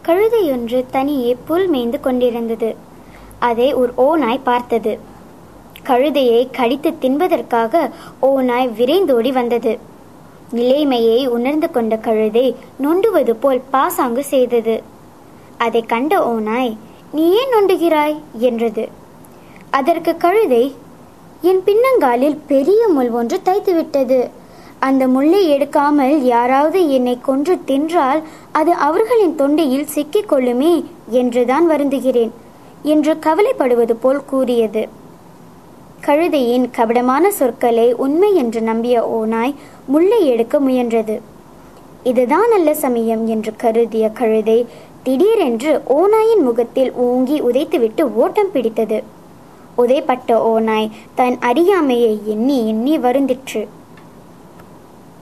கழுதையொன்று தனியே புல் மேய்ந்து கொண்டிருந்தது அதை ஒரு ஓநாய் பார்த்தது கழுதையை கடித்து தின்பதற்காக ஓநாய் விரைந்தோடி வந்தது நிலைமையை உணர்ந்து கொண்ட கழுதை நொண்டுவது போல் பாசாங்கு செய்தது அதை கண்ட ஓநாய் நீ ஏன் நொண்டுகிறாய் என்றது அதற்கு கழுதை என் பின்னங்காலில் பெரிய முள் ஒன்று தைத்து விட்டது அந்த முள்ளை எடுக்காமல் யாராவது என்னை கொன்று தின்றால் அது அவர்களின் தொண்டையில் சிக்கிக் கொள்ளுமே என்றுதான் வருந்துகிறேன் என்று கவலைப்படுவது போல் கூறியது கழுதையின் கபடமான சொற்களை உண்மை என்று நம்பிய ஓநாய் முள்ளை எடுக்க முயன்றது இதுதான் நல்ல சமயம் என்று கருதிய கழுதை திடீரென்று ஓநாயின் முகத்தில் ஓங்கி உதைத்துவிட்டு ஓட்டம் பிடித்தது உதைப்பட்ட ஓநாய் தன் அறியாமையை எண்ணி எண்ணி வருந்திற்று